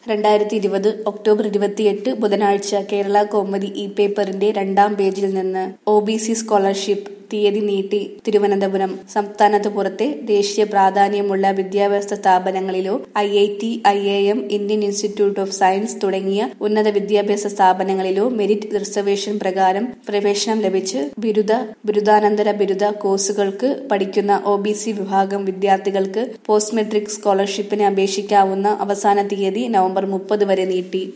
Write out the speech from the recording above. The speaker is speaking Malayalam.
രണ്ടായിരത്തി ഇരുപത് ഒക്ടോബർ ഇരുപത്തിയെട്ട് ബുധനാഴ്ച കേരള കൗമുദി ഇ പേപ്പറിന്റെ രണ്ടാം പേജിൽ നിന്ന് ഒ ബി സി സ്കോളർഷിപ്പ് തീയതി നീട്ടി തിരുവനന്തപുരം സംസ്ഥാനത്ത് പുറത്തെ ദേശീയ പ്രാധാന്യമുള്ള വിദ്യാഭ്യാസ സ്ഥാപനങ്ങളിലോ I I T I A M Indian institute of science തുടങ്ങിയ ഉന്നത വിദ്യാഭ്യാസ സ്ഥാപനങ്ങളിലോ മെരിറ്റ് റിസർവേഷൻ പ്രകാരം പ്രവേശനം ലഭിച്ച് ബിരുദ ബിരുദാനന്തര ബിരുദ കോഴ്സുകൾക്ക് പഠിക്കുന്ന ഒ ബി സി വിഭാഗം വിദ്യാർത്ഥികൾക്ക് പോസ്റ്റ് മെട്രിക് സ്കോളർഷിപ്പിന് അപേക്ഷിക്കാവുന്ന അവസാന തീയതി നവംബർ മുപ്പത് വരെ നീട്ടി